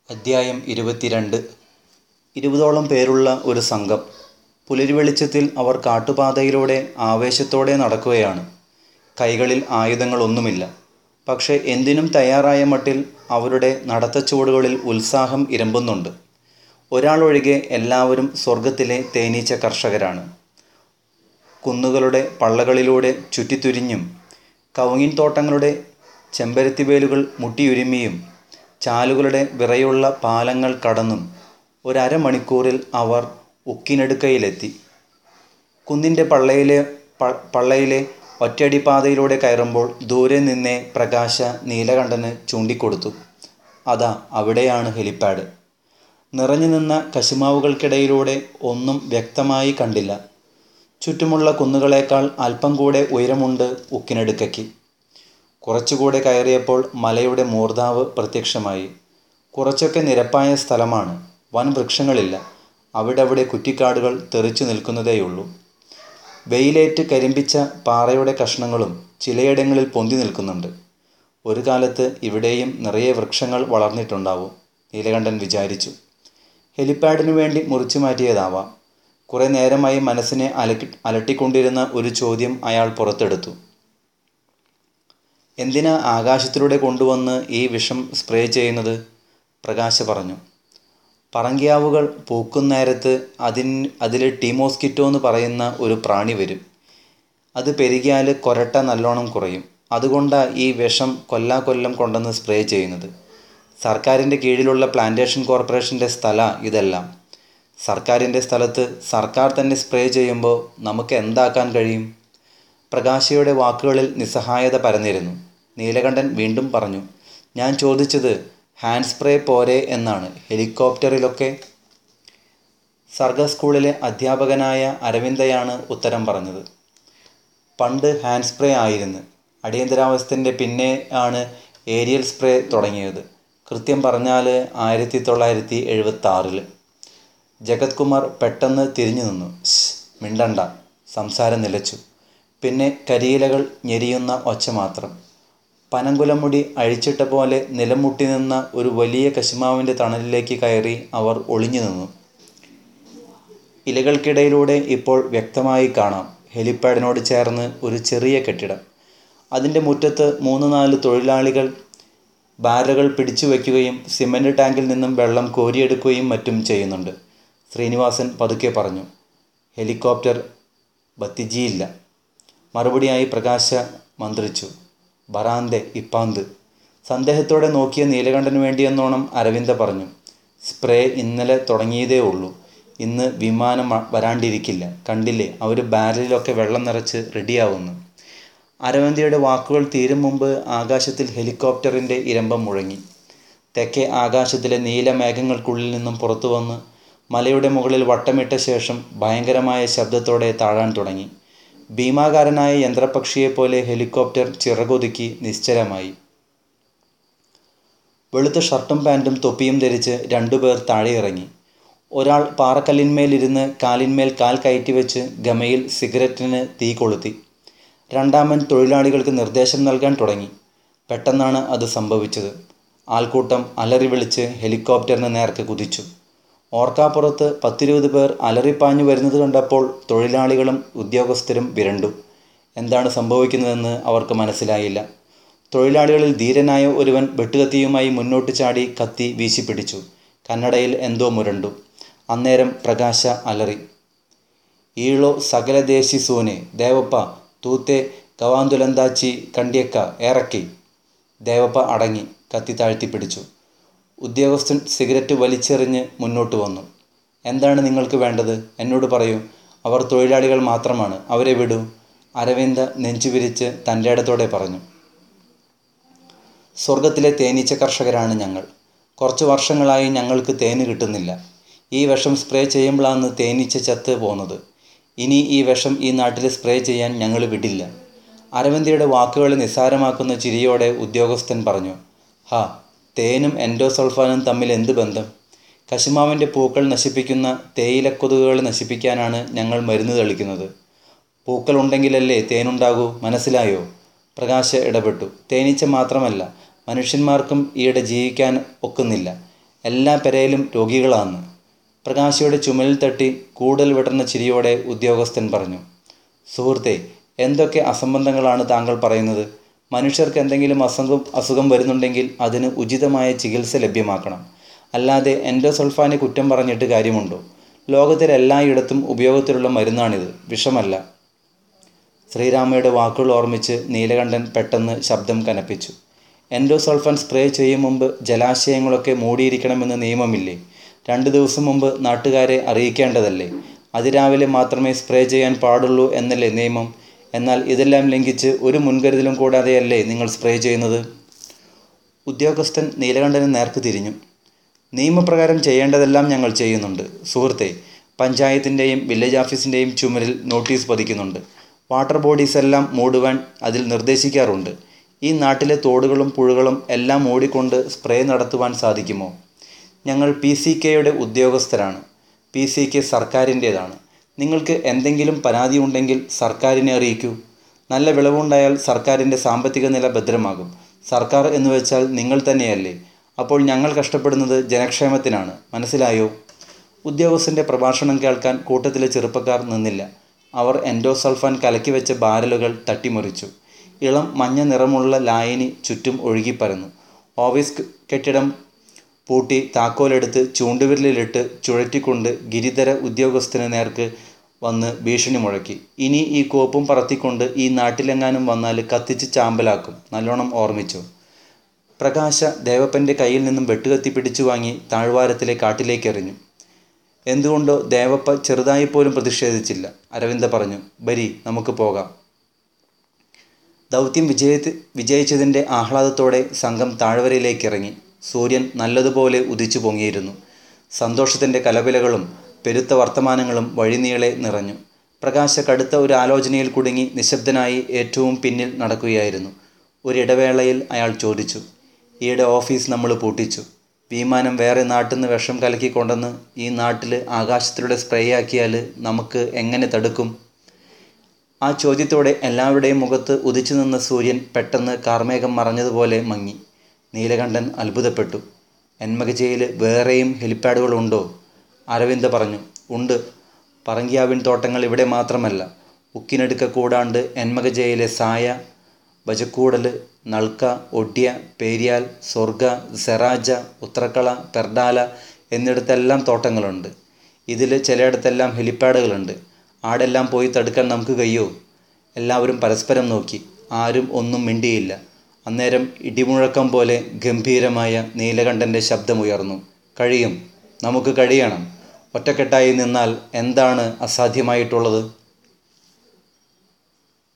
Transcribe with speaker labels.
Speaker 1: അദ്ധ്യായം ഇരുപത്തിരണ്ട് ഇരുപതോളം പേരുള്ള ഒരു സംഘം പുലരിവെളിച്ചത്തിൽ അവർ കാട്ടുപാതയിലൂടെ ആവേശത്തോടെ നടക്കുകയാണ് കൈകളിൽ ആയുധങ്ങളൊന്നുമില്ല പക്ഷേ എന്തിനും തയ്യാറായ മട്ടിൽ അവരുടെ നടത്തച്ചുവടുകളിൽ ഉത്സാഹം ഇരമ്പുന്നുണ്ട് ഒരാളൊഴികെ എല്ലാവരും സ്വർഗത്തിലെ തേനീച്ച കർഷകരാണ് കുന്നുകളുടെ പള്ളകളിലൂടെ ചുറ്റിത്തുരിഞ്ഞും കവുങ്ങിൻ തോട്ടങ്ങളുടെ ചെമ്പരത്തിവേലുകൾ മുട്ടിയുരുമ്മിയും ചാലുകളുടെ വിറയുള്ള പാലങ്ങൾ കടന്നും ഒരരമണിക്കൂറിൽ അവർ ഉക്കിനടുക്കയിലെത്തി കുന്നിൻ്റെ പള്ളയിലെ പ- പള്ളയിലെ ഒറ്റയടിപ്പാതയിലൂടെ കയറുമ്പോൾ ദൂരെ നിന്നേ പ്രകാശ നീലകണ്ഠന് ചൂണ്ടിക്കൊടുത്തു അതാ അവിടെയാണ് ഹെലിപ്പാഡ് നിറഞ്ഞു നിന്ന കശുമാവുകൾക്കിടയിലൂടെ ഒന്നും വ്യക്തമായി കണ്ടില്ല ചുറ്റുമുള്ള കുന്നുകളേക്കാൾ അല്പം കൂടെ ഉയരമുണ്ട് ഉക്കിനടുക്കയ്ക്ക് കുറച്ചുകൂടെ കയറിയപ്പോൾ മലയുടെ മൂർധാവ് പ്രത്യക്ഷമായി കുറച്ചൊക്കെ നിരപ്പായ സ്ഥലമാണ് വൻ വൃക്ഷങ്ങളില്ല അവിടവിടെ കുറ്റിക്കാടുകൾ തെറിച്ചു നിൽക്കുന്നതേയുള്ളൂ വെയിലേറ്റ് കരിമ്പിച്ച പാറയുടെ കഷ്ണങ്ങളും ചിലയിടങ്ങളിൽ പൊന്തി നിൽക്കുന്നുണ്ട് ഒരു കാലത്ത് ഇവിടെയും നിറയെ വൃക്ഷങ്ങൾ വളർന്നിട്ടുണ്ടാവും നീലകണ്ഠൻ വിചാരിച്ചു ഹെലിപ്പാഡിനു വേണ്ടി മുറിച്ചു മാറ്റിയതാവാം കുറേ നേരമായി മനസ്സിനെ അലക്കി അലട്ടിക്കൊണ്ടിരുന്ന ഒരു ചോദ്യം അയാൾ പുറത്തെടുത്തു എന്തിനാ ആകാശത്തിലൂടെ കൊണ്ടുവന്ന് ഈ വിഷം സ്പ്രേ ചെയ്യുന്നത് പ്രകാശ് പറഞ്ഞു പറങ്കിയാവുകൾ പൂക്കുന്നേരത്ത് അതിൻ അതിൽ ടീമോസ്കിറ്റോ എന്ന് പറയുന്ന ഒരു പ്രാണി വരും അത് പെരുകിയാൽ കൊരട്ട നല്ലോണം കുറയും അതുകൊണ്ടാണ് ഈ വിഷം കൊല്ലാക്കൊല്ലം കൊണ്ടുവന്ന് സ്പ്രേ ചെയ്യുന്നത് സർക്കാരിൻ്റെ കീഴിലുള്ള പ്ലാന്റേഷൻ കോർപ്പറേഷൻ്റെ സ്ഥല ഇതെല്ലാം സർക്കാരിൻ്റെ സ്ഥലത്ത് സർക്കാർ തന്നെ സ്പ്രേ ചെയ്യുമ്പോൾ നമുക്ക് എന്താക്കാൻ കഴിയും പ്രകാശയുടെ വാക്കുകളിൽ നിസ്സഹായത പരന്നിരുന്നു നീലകണ്ഠൻ വീണ്ടും പറഞ്ഞു ഞാൻ ചോദിച്ചത് ഹാൻഡ് സ്പ്രേ പോരെ എന്നാണ് ഹെലികോപ്റ്ററിലൊക്കെ സർഗ സ്കൂളിലെ അധ്യാപകനായ അരവിന്ദയാണ് ഉത്തരം പറഞ്ഞത് പണ്ട് ഹാൻഡ് സ്പ്രേ ആയിരുന്നു അടിയന്തരാവസ്ഥൻ്റെ പിന്നെ ആണ് ഏരിയൽ സ്പ്രേ തുടങ്ങിയത് കൃത്യം പറഞ്ഞാൽ ആയിരത്തി തൊള്ളായിരത്തി എഴുപത്തി ആറിൽ ജഗത് കുമാർ പെട്ടെന്ന് തിരിഞ്ഞു നിന്നു "ശ്ശ്, മിണ്ടണ്ട സംസാരം നിലച്ചു പിന്നെ കരിയിലകൾ ഞെരിയുന്ന ഒച്ച മാത്രം പനങ്കുലമുടി അഴിച്ചിട്ട പോലെ നിലം മുട്ടി നിന്ന ഒരു വലിയ കശുമാവിൻ്റെ തണലിലേക്ക് കയറി അവർ ഒളിഞ്ഞു നിന്നു ഇലകൾക്കിടയിലൂടെ ഇപ്പോൾ വ്യക്തമായി കാണാം ഹെലിപ്പാഡിനോട് ചേർന്ന് ഒരു ചെറിയ കെട്ടിടം അതിൻ്റെ മുറ്റത്ത് മൂന്ന് നാല് തൊഴിലാളികൾ ബാരകൾ പിടിച്ചു വയ്ക്കുകയും സിമൻറ്റ് ടാങ്കിൽ നിന്നും വെള്ളം കോരിയെടുക്കുകയും മറ്റും ചെയ്യുന്നുണ്ട് ശ്രീനിവാസൻ പതുക്കെ പറഞ്ഞു ഹെലികോപ്റ്റർ ബത്തിജിയില്ല മറുപടിയായി പ്രകാശ മന്ത്രിച്ചു ബറാന്തെ ഇപ്പാന്ത് സന്ദേഹത്തോടെ നോക്കിയ നീലകണ്ഠന് വേണ്ടിയെന്നോണം അരവിന്ദ പറഞ്ഞു സ്പ്രേ ഇന്നലെ തുടങ്ങിയതേ ഉള്ളൂ ഇന്ന് വിമാനം വ- വരാണ്ടിരിക്കില്ല കണ്ടില്ലേ അവർ ബാരലിലൊക്കെ വെള്ളം നിറച്ച് റെഡിയാവുന്നു അരവിന്ദയുടെ വാക്കുകൾ തീരും മുമ്പ് ആകാശത്തിൽ ഹെലികോപ്റ്ററിൻ്റെ ഇരമ്പം മുഴങ്ങി തെക്കേ ആകാശത്തിലെ നീലമേഘങ്ങൾക്കുള്ളിൽ നിന്നും പുറത്തു വന്ന് മലയുടെ മുകളിൽ വട്ടമിട്ട ശേഷം ഭയങ്കരമായ ശബ്ദത്തോടെ താഴാൻ തുടങ്ങി ഭീമാകാരനായ യന്ത്രപക്ഷിയെപ്പോലെ ഹെലികോപ്റ്റർ ചിറകൊതുക്കി നിശ്ചലമായി വെളുത്ത ഷർട്ടും പാൻറ്റും തൊപ്പിയും ധരിച്ച് രണ്ടുപേർ താഴെ ഇറങ്ങി ഒരാൾ പാറക്കല്ലിന്മേലിരുന്ന് കാലിന്മേൽ കാൽ കയറ്റി വെച്ച് ഗമയിൽ സിഗരറ്റിന് തീ കൊളുത്തി രണ്ടാമൻ തൊഴിലാളികൾക്ക് നിർദ്ദേശം നൽകാൻ തുടങ്ങി പെട്ടെന്നാണ് അത് സംഭവിച്ചത് ആൾക്കൂട്ടം അലറി വിളിച്ച് ഹെലികോപ്റ്ററിന് നേർക്ക് കുതിച്ചു ഓർക്കാപ്പുറത്ത് പത്തിരുപത് പേർ അലറിപ്പാഞ്ഞു വരുന്നത് കണ്ടപ്പോൾ തൊഴിലാളികളും ഉദ്യോഗസ്ഥരും വിരണ്ടു എന്താണ് സംഭവിക്കുന്നതെന്ന് അവർക്ക് മനസ്സിലായില്ല തൊഴിലാളികളിൽ ധീരനായ ഒരുവൻ വെട്ടുകത്തിയുമായി മുന്നോട്ട് ചാടി കത്തി വീശിപ്പിടിച്ചു കന്നഡയിൽ എന്തോ മുരണ്ടു അന്നേരം പ്രകാശ അലറി ഈളോ സകലദേശി സൂനെ ദേവപ്പ തൂത്തെ ഗവാന്തുലന്താച്ചി കണ്ടിയക്ക ഏറക്കി ദേവപ്പ അടങ്ങി കത്തി താഴ്ത്തി പിടിച്ചു ഉദ്യോഗസ്ഥൻ സിഗരറ്റ് വലിച്ചെറിഞ്ഞ് മുന്നോട്ട് വന്നു എന്താണ് നിങ്ങൾക്ക് വേണ്ടത് എന്നോട് പറയൂ അവർ തൊഴിലാളികൾ മാത്രമാണ് അവരെ വിടൂ അരവിന്ദ നെഞ്ചുവിരിച്ച് തൻ്റെ ഇടത്തോടെ പറഞ്ഞു സ്വർഗത്തിലെ തേനീച്ച കർഷകരാണ് ഞങ്ങൾ കുറച്ച് വർഷങ്ങളായി ഞങ്ങൾക്ക് തേന് കിട്ടുന്നില്ല ഈ വിഷം സ്പ്രേ ചെയ്യുമ്പോഴാണ് തേനീച്ച ചത്ത് പോകുന്നത് ഇനി ഈ വിഷം ഈ നാട്ടിൽ സ്പ്രേ ചെയ്യാൻ ഞങ്ങൾ വിടില്ല അരവിന്ദയുടെ വാക്കുകളെ നിസ്സാരമാക്കുന്ന ചിരിയോടെ ഉദ്യോഗസ്ഥൻ പറഞ്ഞു ഹാ തേനും എൻഡോസൾഫാനും തമ്മിൽ എന്ത് ബന്ധം കശുമാവിൻ്റെ പൂക്കൾ നശിപ്പിക്കുന്ന തേയിലക്കൊതുകുകൾ നശിപ്പിക്കാനാണ് ഞങ്ങൾ മരുന്ന് തളിക്കുന്നത് പൂക്കൾ ഉണ്ടെങ്കിലല്ലേ തേനുണ്ടാകൂ മനസ്സിലായോ പ്രകാശ് ഇടപെട്ടു തേനീച്ച മാത്രമല്ല മനുഷ്യന്മാർക്കും ഈയിടെ ജീവിക്കാൻ ഒക്കുന്നില്ല എല്ലാ പെരയിലും രോഗികളാന്ന് പ്രകാശയുടെ ചുമലിൽ തട്ടി കൂടുതൽ വിടർന്ന ചിരിയോടെ ഉദ്യോഗസ്ഥൻ പറഞ്ഞു സുഹൃത്തെ എന്തൊക്കെ അസംബന്ധങ്ങളാണ് താങ്കൾ പറയുന്നത് മനുഷ്യർക്ക് എന്തെങ്കിലും അസുഖം അസുഖം വരുന്നുണ്ടെങ്കിൽ അതിന് ഉചിതമായ ചികിത്സ ലഭ്യമാക്കണം അല്ലാതെ എൻഡോസൾഫാനെ കുറ്റം പറഞ്ഞിട്ട് കാര്യമുണ്ടോ ലോകത്തിലെ എല്ലായിടത്തും ഉപയോഗത്തിലുള്ള മരുന്നാണിത് വിഷമല്ല ശ്രീരാമയുടെ വാക്കുകൾ ഓർമ്മിച്ച് നീലകണ്ഠൻ പെട്ടെന്ന് ശബ്ദം കനപ്പിച്ചു എൻഡോസൾഫാൻ സ്പ്രേ ചെയ്യും മുമ്പ് ജലാശയങ്ങളൊക്കെ മൂടിയിരിക്കണമെന്ന് നിയമമില്ലേ രണ്ട് ദിവസം മുമ്പ് നാട്ടുകാരെ അറിയിക്കേണ്ടതല്ലേ അതിരാവിലെ മാത്രമേ സ്പ്രേ ചെയ്യാൻ പാടുള്ളൂ എന്നല്ലേ നിയമം എന്നാൽ ഇതെല്ലാം ലംഘിച്ച് ഒരു മുൻകരുതലും കൂടാതെയല്ലേ നിങ്ങൾ സ്പ്രേ ചെയ്യുന്നത് ഉദ്യോഗസ്ഥൻ നീലകണ്ഠന് നേർക്ക് തിരിഞ്ഞു നിയമപ്രകാരം ചെയ്യേണ്ടതെല്ലാം ഞങ്ങൾ ചെയ്യുന്നുണ്ട് സുഹൃത്തെ പഞ്ചായത്തിൻ്റെയും വില്ലേജ് ഓഫീസിൻ്റെയും ചുമരിൽ നോട്ടീസ് പതിക്കുന്നുണ്ട് വാട്ടർ ബോഡീസ് എല്ലാം മൂടുവാൻ അതിൽ നിർദ്ദേശിക്കാറുണ്ട് ഈ നാട്ടിലെ തോടുകളും പുഴകളും എല്ലാം മൂടിക്കൊണ്ട് സ്പ്രേ നടത്തുവാൻ സാധിക്കുമോ ഞങ്ങൾ പി സി കെയുടെ ഉദ്യോഗസ്ഥരാണ് പി സി കെ സർക്കാരിൻ്റേതാണ് നിങ്ങൾക്ക് എന്തെങ്കിലും പരാതി ഉണ്ടെങ്കിൽ സർക്കാരിനെ അറിയിക്കൂ നല്ല വിളവുണ്ടായാൽ സർക്കാരിൻ്റെ സാമ്പത്തിക നില ഭദ്രമാകും സർക്കാർ എന്ന് വെച്ചാൽ നിങ്ങൾ തന്നെയല്ലേ അപ്പോൾ ഞങ്ങൾ കഷ്ടപ്പെടുന്നത് ജനക്ഷേമത്തിനാണ് മനസ്സിലായോ ഉദ്യോഗസ്ഥൻ്റെ പ്രഭാഷണം കേൾക്കാൻ കൂട്ടത്തിലെ ചെറുപ്പക്കാർ നിന്നില്ല അവർ എൻഡോസൾഫാൻ കലക്കി വെച്ച ബാരലുകൾ തട്ടിമറിച്ചു ഇളം മഞ്ഞ നിറമുള്ള ലായനി ചുറ്റും ഒഴുകിപ്പരന്നു ഓഫീസ് കെട്ടിടം പൂട്ടി താക്കോലെടുത്ത് ചൂണ്ടുവിരലിലിട്ട് ചുഴറ്റിക്കൊണ്ട് ഗിരിധര ഉദ്യോഗസ്ഥന് നേർക്ക് വന്ന് ഭീഷണി മുഴക്കി ഇനി ഈ കോപ്പും പറത്തിക്കൊണ്ട് ഈ നാട്ടിലെങ്ങാനും വന്നാൽ കത്തിച്ച് ചാമ്പലാക്കും നല്ലോണം ഓർമ്മിച്ചു പ്രകാശ ദേവപ്പൻ്റെ കയ്യിൽ നിന്നും വെട്ടുകത്തി പിടിച്ചു വാങ്ങി താഴ്വാരത്തിലെ കാട്ടിലേക്ക് എറിഞ്ഞു എന്തുകൊണ്ടോ ദേവപ്പ ചെറുതായി പോലും പ്രതിഷേധിച്ചില്ല അരവിന്ദ പറഞ്ഞു ബരി നമുക്ക് പോകാം ദൗത്യം വിജയ വിജയിച്ചതിൻ്റെ ആഹ്ലാദത്തോടെ സംഘം താഴ്വരയിലേക്ക് ഇറങ്ങി സൂര്യൻ നല്ലതുപോലെ ഉദിച്ചു പൊങ്ങിയിരുന്നു സന്തോഷത്തിൻ്റെ കലപിലകളും പെരുത്ത വർത്തമാനങ്ങളും വഴിനീളെ നിറഞ്ഞു പ്രകാശ കടുത്ത ഒരു ആലോചനയിൽ കുടുങ്ങി നിശബ്ദനായി ഏറ്റവും പിന്നിൽ നടക്കുകയായിരുന്നു ഒരിടവേളയിൽ അയാൾ ചോദിച്ചു ഈയിടെ ഓഫീസ് നമ്മൾ പൂട്ടിച്ചു വിമാനം വേറെ നാട്ടിൽ നിന്ന് വിഷം കലക്കിക്കൊണ്ടെന്ന് ഈ നാട്ടിൽ ആകാശത്തിലൂടെ സ്പ്രേ ആക്കിയാൽ നമുക്ക് എങ്ങനെ തടുക്കും ആ ചോദ്യത്തോടെ എല്ലാവരുടെയും മുഖത്ത് ഉദിച്ചു നിന്ന സൂര്യൻ പെട്ടെന്ന് കാർമേഘം മറഞ്ഞതുപോലെ മങ്ങി നീലകണ്ഠൻ അത്ഭുതപ്പെട്ടു എന്മകജയിൽ വേറെയും ഹെലിപ്പാഡുകളുണ്ടോ അരവിന്ദ് പറഞ്ഞു ഉണ്ട് പറങ്കിയാവിൻ തോട്ടങ്ങൾ ഇവിടെ മാത്രമല്ല ഉക്കിനടുക്ക കൂടാണ്ട് എന്മകജയിലെ സായ ബജക്കൂടൽ നൾക്ക ഒഡ്യ പേരിയാൽ സ്വർഗ സെറാജ ഉത്രക്കള പെർഡാല എന്നിടത്തെല്ലാം തോട്ടങ്ങളുണ്ട് ഇതിൽ ചിലയിടത്തെല്ലാം ഹെലിപ്പാഡുകളുണ്ട് ആടെല്ലാം പോയി തടുക്കാൻ നമുക്ക് കഴിയോ എല്ലാവരും പരസ്പരം നോക്കി ആരും ഒന്നും മിണ്ടിയില്ല അന്നേരം ഇടിമുഴക്കം പോലെ ഗംഭീരമായ നീലകണ്ഠൻ്റെ ശബ്ദമുയർന്നു കഴിയും നമുക്ക് കഴിയണം ഒറ്റക്കെട്ടായി നിന്നാൽ എന്താണ് അസാധ്യമായിട്ടുള്ളത്